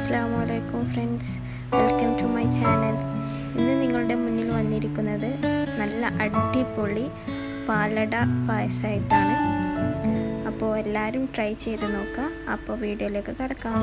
അസ്സാം വലൈക്കും friends welcome to my channel ഇന്ന് നിങ്ങളുടെ മുന്നിൽ വന്നിരിക്കുന്നത് നല്ല അടിപൊളി പാലട പായസമായിട്ടാണ് അപ്പോൾ എല്ലാവരും ട്രൈ ചെയ്ത് നോക്കുക അപ്പോൾ വീഡിയോയിലേക്ക് കിടക്കാം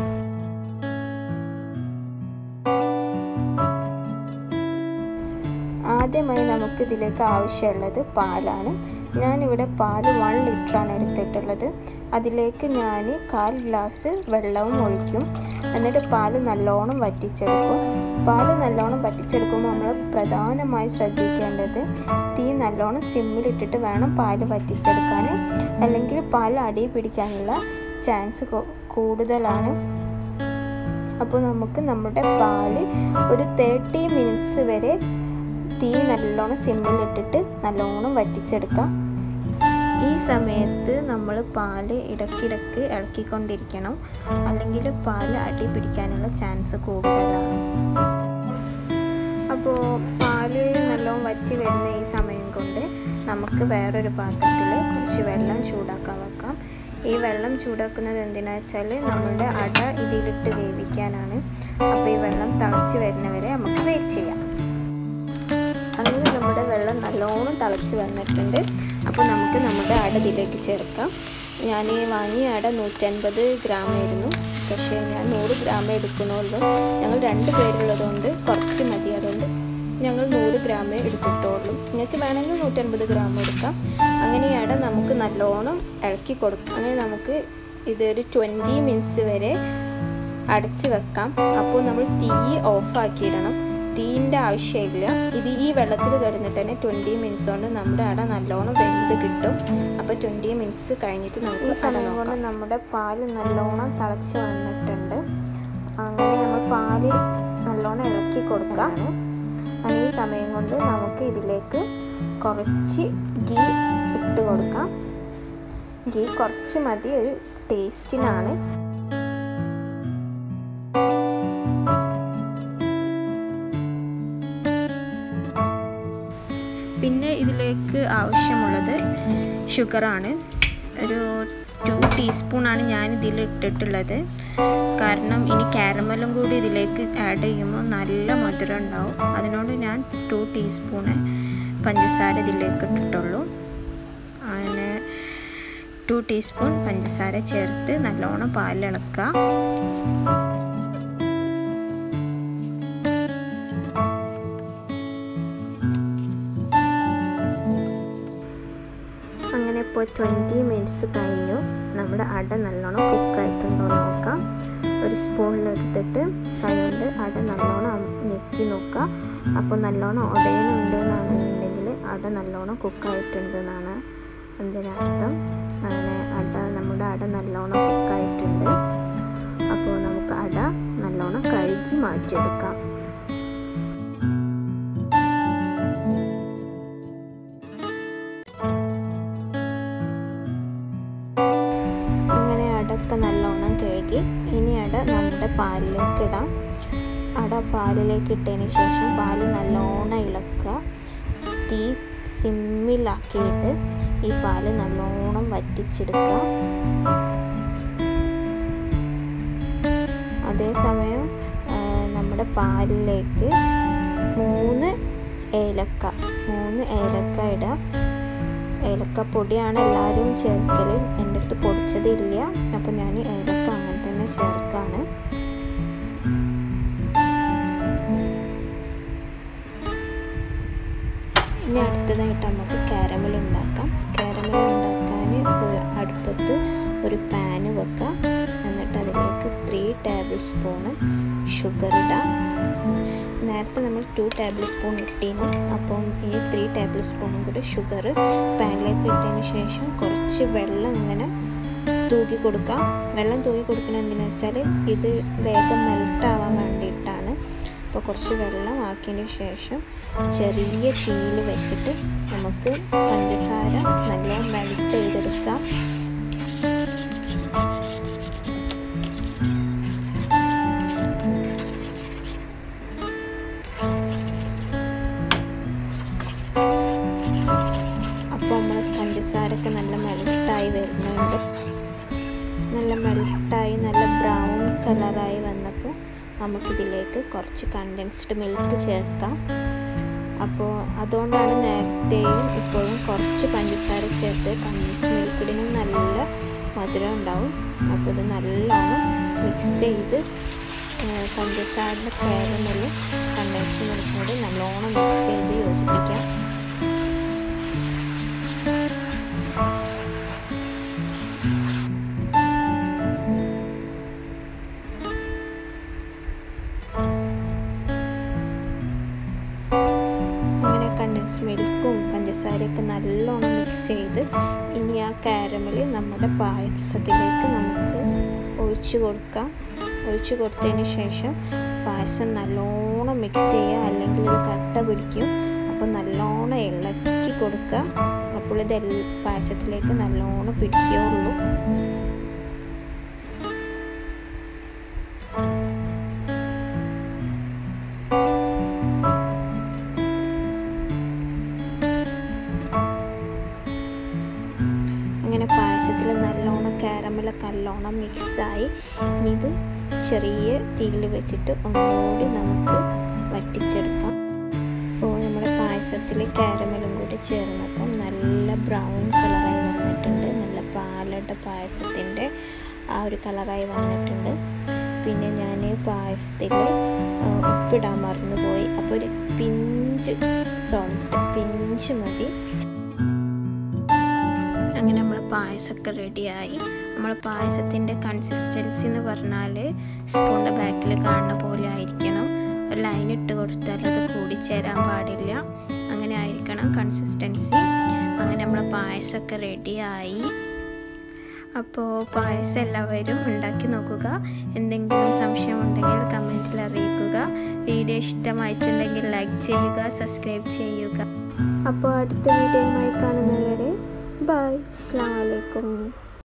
ആദ്യമായി നമുക്ക് ഇതിലേക്ക് ആവശ്യമുള്ളത് പാലാണ് ഞാനിവിടെ പാല് വൺ ലിറ്ററാണ് എടുത്തിട്ടുള്ളത് അതിലേക്ക് ഞാൻ കാൽ ഗ്ലാസ് വെള്ളവും ഒഴിക്കും എന്നിട്ട് പാല് നല്ലോണം വറ്റിച്ചെടുക്കും പാല് നല്ലോണം വറ്റിച്ചെടുക്കുമ്പോൾ നമ്മൾ പ്രധാനമായി ശ്രദ്ധിക്കേണ്ടത് തീ നല്ലോണം സിമ്മിലിട്ടിട്ട് വേണം പാല് വറ്റിച്ചെടുക്കാൻ അല്ലെങ്കിൽ പാൽ അടി പിടിക്കാനുള്ള ചാൻസ് കൂടുതലാണ് അപ്പോൾ നമുക്ക് നമ്മുടെ പാല് ഒരു തേർട്ടി മിനിറ്റ്സ് വരെ തീ നല്ലോണം സിമ്മിലിട്ടിട്ട് നല്ലോണം വറ്റിച്ചെടുക്കാം ഈ സമയത്ത് നമ്മൾ പാല് ഇടയ്ക്കിടയ്ക്ക് ഇളക്കിക്കൊണ്ടിരിക്കണം അല്ലെങ്കിൽ പാല് അടി പിടിക്കാനുള്ള ചാൻസ് കൂടുതലാണ് അപ്പോൾ പാല് നല്ലോണം വറ്റി വരുന്ന ഈ സമയം കൊണ്ട് നമുക്ക് വേറൊരു പാത്രത്തിൽ കുറച്ച് വെള്ളം ചൂടാക്കാൻ വെക്കാം ഈ വെള്ളം ചൂടാക്കുന്നത് എന്തിനാ വെച്ചാൽ നമ്മളുടെ അട ഇതിലിട്ട് വേവിക്കാനാണ് അപ്പോൾ ഈ വെള്ളം തിളച്ച് വരുന്നവരെ നമുക്ക് വെയിറ്റ് ചെയ്യാം അങ്ങനെ നമ്മുടെ വെള്ളം നല്ലോണം തിളച്ച് വന്നിട്ടുണ്ട് അപ്പോൾ നമുക്ക് നമ്മുടെ അട ഇതിലേക്ക് ചേർക്കാം ഞാൻ വാങ്ങിയ അട നൂറ്റൻപത് ഗ്രാം ആയിരുന്നു പക്ഷേ ഞാൻ നൂറ് ഗ്രാം എടുക്കണുള്ളൂ ഞങ്ങൾ രണ്ട് പേരുള്ളതുകൊണ്ട് കുറച്ച് മതി അതുകൊണ്ട് ഞങ്ങൾ നൂറ് ഗ്രാമേ എടുത്തിട്ടുള്ളൂ നിങ്ങൾക്ക് വേണമെങ്കിൽ നൂറ്റൻപത് ഗ്രാം എടുക്കാം അങ്ങനെ ഈ അട നമുക്ക് നല്ലോണം ഇളക്കി കൊടുക്കാം അങ്ങനെ നമുക്ക് ഇതൊരു ട്വൻറ്റി മിനിറ്റ്സ് വരെ അടച്ച് വെക്കാം അപ്പോൾ നമ്മൾ തീ ഓഫാക്കിയിടണം തീൻ്റെ ആവശ്യമില്ല ഇത് ഈ വെള്ളത്തിൽ കിടന്നിട്ട് തന്നെ ട്വൻറ്റി മിനിറ്റ്സ് കൊണ്ട് നമ്മുടെ അട നല്ലോണം വെന്ത് കിട്ടും അപ്പോൾ ട്വൻറ്റി മിനിറ്റ്സ് കഴിഞ്ഞിട്ട് നമുക്ക് ഈ സമയം കൊണ്ട് നമ്മുടെ പാല് നല്ലോണം തിളച്ച് വന്നിട്ടുണ്ട് അങ്ങനെ നമ്മൾ പാല് നല്ലോണം ഇളക്കി കൊടുക്കാം ഈ സമയം കൊണ്ട് നമുക്ക് ഇതിലേക്ക് കുറച്ച് ഗീ ഇട്ട് കൊടുക്കാം ഗീ കുറച്ച് മതി ഒരു ടേസ്റ്റിനാണ് പിന്നെ ഇതിലേക്ക് ആവശ്യമുള്ളത് ഷുഗറാണ് ഒരു ടു ടീസ്പൂണാണ് ഞാൻ ഇതിൽ ഇട്ടിട്ടുള്ളത് കാരണം ഇനി കാരമലും കൂടി ഇതിലേക്ക് ആഡ് ചെയ്യുമ്പോൾ നല്ല മധുരം ഉണ്ടാവും അതിനോട് ഞാൻ ടു ടീസ്പൂണ് പഞ്ചസാര ഇതിലേക്ക് ഇട്ടിട്ടുള്ളൂ അങ്ങനെ ടു ടീസ്പൂൺ പഞ്ചസാര ചേർത്ത് നല്ലോണം പാലിളക്കുക അങ്ങനെ ഇപ്പോൾ ട്വൻറ്റി മിനിറ്റ്സ് കഴിഞ്ഞു നമ്മുടെ അട നല്ലോണം കുക്കായിട്ടുണ്ടോ നോക്കാം ഒരു സ്പൂണിലെടുത്തിട്ട് കൈകൊണ്ട് അട നല്ലോണം ഞെക്കി നോക്കുക അപ്പോൾ നല്ലോണം ഉടയുന്നുണ്ട് എന്നാണെന്നുണ്ടെങ്കിൽ അട നല്ലോണം കുക്കായിട്ടുണ്ട് എന്നാണ് അതിനർത്ഥം അങ്ങനെ അട നമ്മുടെ അട നല്ലോണം കുക്കായിട്ടുണ്ട് അപ്പോൾ നമുക്ക് അട നല്ലോണം കഴുകി മാറ്റിയെടുക്കാം അങ്ങനെ അടക്ക നല്ലോണം കഴുകി ഇനി അട നമ്മുടെ പാലിലേക്ക് ഇടാം അട പാലിലേക്ക് ഇട്ടതിന് ശേഷം പാല് നല്ലോണം ഇളക്കുക തീ സിമ്മിലാക്കിയിട്ട് ഈ പാല് നല്ലോണം വറ്റിച്ചെടുക്കുക അതേസമയം നമ്മുടെ പാലിലേക്ക് മൂന്ന് ഏലക്ക മൂന്ന് ഏലക്ക ഇടുക ഏലക്കപ്പൊടിയാണ് എല്ലാവരും ചേർക്കൽ എൻ്റെ അടുത്ത് പൊടിച്ചതില്ല അപ്പോൾ ഞാൻ ഏലക്ക അങ്ങനെ തന്നെ ചേർക്കാണ് ഇനി അടുത്തതായിട്ട് നമുക്ക് കാരമൽ ഉണ്ടാക്കാം കാരമൽ ഉണ്ടാക്കാൻ അടുപ്പത്ത് ഒരു പാന് വെക്കാം എന്നിട്ട് അതിലേക്ക് ത്രീ ടേബിൾ സ്പൂണ് ഷുഗർ ഇടാം നേരത്തെ നമ്മൾ ടു ടേബിൾ സ്പൂൺ ഇട്ടിരുന്നു അപ്പം ഈ ത്രീ ടേബിൾ സ്പൂണും കൂടി ഷുഗർ പാനിലേക്ക് ഇട്ടതിന് ശേഷം കുറച്ച് വെള്ളം ഇങ്ങനെ തൂക്കി കൊടുക്കാം വെള്ളം തൂക്കി കൊടുക്കുന്നത് എന്തിനാ വെച്ചാൽ ഇത് വേഗം മെൽട്ടാവാൻ വേണ്ടിയിട്ടാണ് അപ്പോൾ കുറച്ച് വെള്ളം ആക്കിയതിന് ശേഷം ചെറിയ തീയിൽ വെച്ചിട്ട് നമുക്ക് പഞ്ചസാര നല്ലോണം മെൽറ്റ് ചെയ്തെടുക്കാം അപ്പോൾ നമ്മൾ പഞ്ചസാരൊക്കെ നല്ല മെൽട്ടായി വരുന്നുണ്ട് നല്ല മെൽട്ടായി നല്ല ബ്രൗൺ കളറായി വന്നപ്പോൾ നമുക്കിതിലേക്ക് കുറച്ച് കണ്ടൻസ്ഡ് മിൽക്ക് ചേർക്കാം അപ്പോൾ അതുകൊണ്ടാണ് നേരത്തെയും ഇപ്പോഴും കുറച്ച് പഞ്ചസാര ചേർത്ത് കണ്ടൻസ്ഡ് മിൽക്കിടിനും നല്ല മധുരം ഉണ്ടാവും അപ്പോൾ ഇത് നല്ലോണം മിക്സ് ചെയ്ത് പഞ്ചസാരയുടെ കാരമൽ കണ്ടൻസ്ഡ് മിൽക്കിനോട് നല്ലോണം മിക്സ് ചെയ്ത് യോജിപ്പിക്കാം അങ്ങനെ കണ്ടൻസ് മിൽക്കും പഞ്ചസാരയൊക്കെ നല്ലോണം മിക്സ് ചെയ്ത് ഇനി ആ കാരമൽ നമ്മുടെ പായസത്തിലേക്ക് നമുക്ക് ഒഴിച്ചു കൊടുക്കാം ഒഴിച്ചു കൊടുത്തതിന് ശേഷം പായസം നല്ലോണം മിക്സ് ചെയ്യുക അല്ലെങ്കിൽ ഒരു കട്ട പിടിക്കും അപ്പോൾ നല്ലോണം ഇളക്കി കൊടുക്കുക അപ്പോൾ ഇത് പായസത്തിലേക്ക് നല്ലോണം പിടിക്കുകയുള്ളൂ അങ്ങനെ പായസത്തിൽ നല്ലോണം കാരമലൊക്കെ നല്ലോണം മിക്സായി ഇനി ഇത് ചെറിയ തീയിൽ വെച്ചിട്ട് ഒന്നുകൂടി നമുക്ക് വറ്റിച്ചെടുക്കാം അപ്പോൾ നമ്മുടെ പായസത്തിൽ കാരമലും കൂടി ചേർന്നപ്പം നല്ല ബ്രൗൺ കളറായി വന്നിട്ടുണ്ട് നല്ല പാലട പായസത്തിൻ്റെ ആ ഒരു കളറായി വന്നിട്ടുണ്ട് പിന്നെ ഞാൻ പായസത്തിൽ ഉപ്പിടാൻ മറന്നുപോയി അപ്പോൾ ഒരു പിഞ്ച് സോൾട്ട് പിഞ്ച് മതി അങ്ങനെ നമ്മൾ പായസമൊക്കെ റെഡിയായി നമ്മൾ പായസത്തിൻ്റെ കൺസിസ്റ്റൻസി എന്ന് പറഞ്ഞാൽ സ്പൂണിൻ്റെ ബാക്കിൽ കാണുന്ന പോലെ ആയിരിക്കണം ഒരു ലൈൻ ഇട്ട് കൊടുത്താൽ അത് കൂടിച്ചേരാൻ പാടില്ല അങ്ങനെ ആയിരിക്കണം കൺസിസ്റ്റൻസി അങ്ങനെ നമ്മൾ പായസമൊക്കെ റെഡിയായി അപ്പോൾ പായസം എല്ലാവരും ഉണ്ടാക്കി നോക്കുക എന്തെങ്കിലും സംശയമുണ്ടെങ്കിൽ കമൻറ്റിൽ അറിയിക്കുക വീഡിയോ ഇഷ്ടമായിട്ടുണ്ടെങ്കിൽ ലൈക്ക് ചെയ്യുക സബ്സ്ക്രൈബ് ചെയ്യുക അപ്പോൾ അടുത്ത വീഡിയോയുമായി കാണുന്നവരെ ബൈ അസ്സാം വലൈക്കും